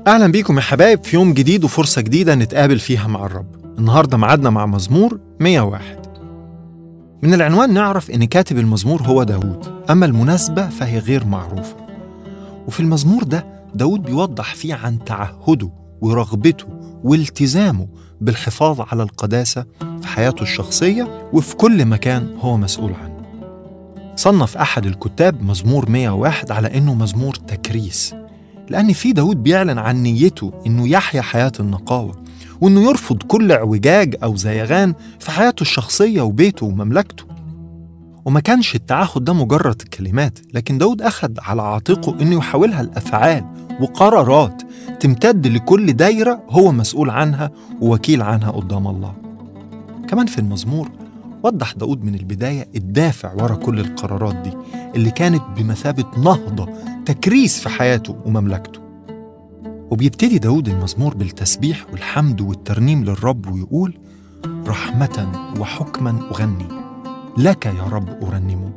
أهلا بيكم يا حبايب في يوم جديد وفرصة جديدة نتقابل فيها مع الرب النهاردة معادنا مع مزمور 101 من العنوان نعرف إن كاتب المزمور هو داود أما المناسبة فهي غير معروفة وفي المزمور ده داود بيوضح فيه عن تعهده ورغبته والتزامه بالحفاظ على القداسة في حياته الشخصية وفي كل مكان هو مسؤول عنه صنف أحد الكتاب مزمور 101 على إنه مزمور تكريس لأن في داود بيعلن عن نيته إنه يحيا حياة النقاوة وإنه يرفض كل اعوجاج أو زيغان في حياته الشخصية وبيته ومملكته وما كانش التعهد ده مجرد كلمات لكن داود أخذ على عاتقه إنه يحولها لأفعال وقرارات تمتد لكل دايرة هو مسؤول عنها ووكيل عنها قدام الله كمان في المزمور وضح داود من البداية الدافع ورا كل القرارات دي اللي كانت بمثابة نهضة تكريس في حياته ومملكته وبيبتدي داود المزمور بالتسبيح والحمد والترنيم للرب ويقول رحمة وحكما أغني لك يا رب أرنمه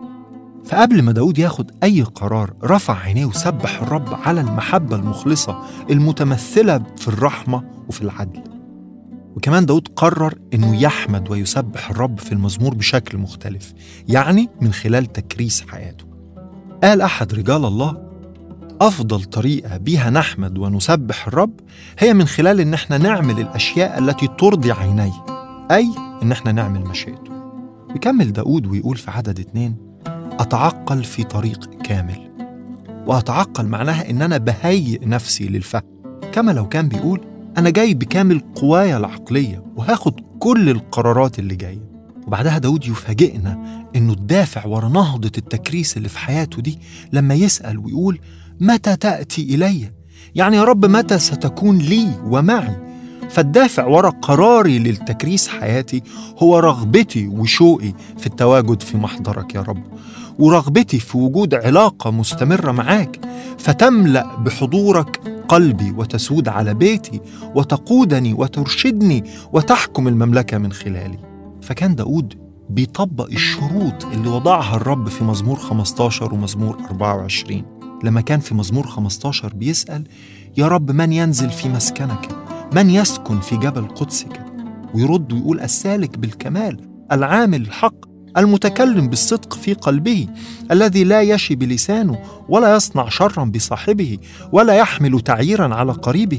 فقبل ما داود ياخد أي قرار رفع عينيه وسبح الرب على المحبة المخلصة المتمثلة في الرحمة وفي العدل وكمان داود قرر أنه يحمد ويسبح الرب في المزمور بشكل مختلف يعني من خلال تكريس حياته قال أحد رجال الله أفضل طريقة بيها نحمد ونسبح الرب هي من خلال إن احنا نعمل الأشياء التي ترضي عينيه أي إن احنا نعمل مشيئته يكمل داود ويقول في عدد اتنين أتعقل في طريق كامل وأتعقل معناها إن أنا بهيئ نفسي للفهم كما لو كان بيقول أنا جاي بكامل قوايا العقلية وهاخد كل القرارات اللي جاية وبعدها داود يفاجئنا إنه الدافع ورا نهضة التكريس اللي في حياته دي لما يسأل ويقول متى تأتي إلي؟ يعني يا رب متى ستكون لي ومعي؟ فالدافع ورا قراري للتكريس حياتي هو رغبتي وشوقي في التواجد في محضرك يا رب ورغبتي في وجود علاقة مستمرة معاك فتملأ بحضورك قلبي وتسود على بيتي وتقودني وترشدني وتحكم المملكة من خلالي فكان داود بيطبق الشروط اللي وضعها الرب في مزمور 15 ومزمور 24 لما كان في مزمور 15 بيسأل يا رب من ينزل في مسكنك من يسكن في جبل قدسك ويرد ويقول السالك بالكمال العامل الحق المتكلم بالصدق في قلبه الذي لا يشي بلسانه ولا يصنع شرا بصاحبه ولا يحمل تعييرا على قريبه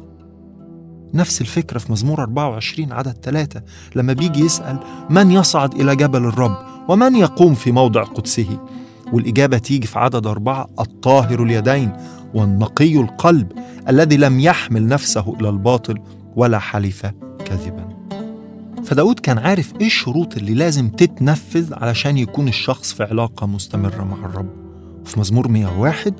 نفس الفكرة في مزمور 24 عدد ثلاثة لما بيجي يسأل من يصعد إلى جبل الرب ومن يقوم في موضع قدسه والإجابة تيجي في عدد أربعة الطاهر اليدين والنقي القلب الذي لم يحمل نفسه إلى الباطل ولا حلف كذبا فداود كان عارف إيه الشروط اللي لازم تتنفذ علشان يكون الشخص في علاقة مستمرة مع الرب في مزمور 101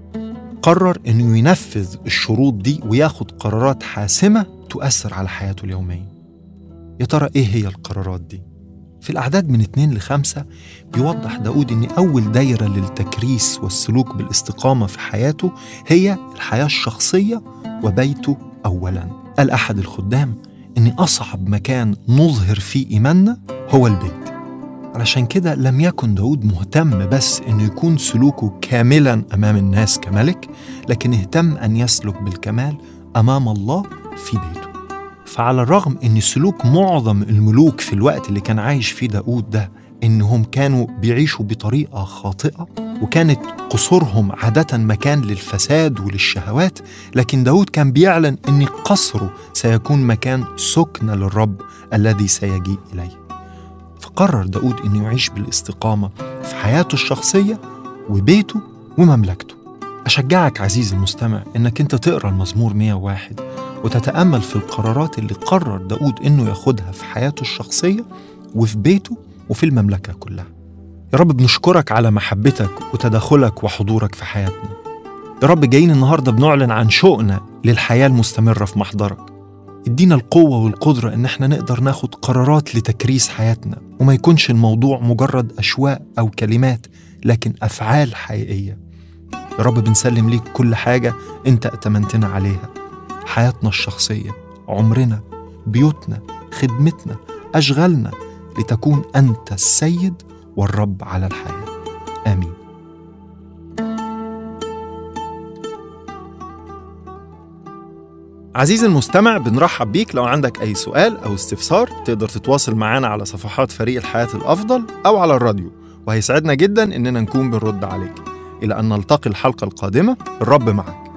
قرر انه ينفذ الشروط دي وياخد قرارات حاسمه تؤثر على حياته اليوميه. يا ترى ايه هي القرارات دي؟ في الأعداد من اتنين لخمسة بيوضح داود إن أول دايرة للتكريس والسلوك بالاستقامة في حياته هي الحياة الشخصية وبيته أولا قال أحد الخدام إن أصعب مكان نظهر فيه إيماننا هو البيت علشان كده لم يكن داود مهتم بس انه يكون سلوكه كاملا امام الناس كملك لكن اهتم ان يسلك بالكمال امام الله في بيته فعلى الرغم ان سلوك معظم الملوك في الوقت اللي كان عايش فيه داود ده انهم كانوا بيعيشوا بطريقه خاطئه وكانت قصورهم عاده مكان للفساد وللشهوات لكن داود كان بيعلن ان قصره سيكون مكان سكن للرب الذي سيجيء اليه فقرر داود انه يعيش بالاستقامه في حياته الشخصيه وبيته ومملكته اشجعك عزيزي المستمع انك انت تقرا المزمور 101 وتتامل في القرارات اللي قرر داود انه ياخدها في حياته الشخصيه وفي بيته وفي المملكه كلها يا رب بنشكرك على محبتك وتدخلك وحضورك في حياتنا يا رب جايين النهارده بنعلن عن شوقنا للحياه المستمره في محضرك ادينا القوة والقدرة إن احنا نقدر ناخد قرارات لتكريس حياتنا وما يكونش الموضوع مجرد أشواق أو كلمات لكن أفعال حقيقية يا رب بنسلم ليك كل حاجة أنت ائتمنتنا عليها حياتنا الشخصية عمرنا بيوتنا خدمتنا أشغالنا لتكون أنت السيد والرب على الحياة آمين عزيزي المستمع بنرحب بيك لو عندك أي سؤال أو استفسار تقدر تتواصل معنا على صفحات فريق الحياة الأفضل أو على الراديو وهيسعدنا جدا إننا نكون بنرد عليك إلى أن نلتقي الحلقة القادمة الرب معك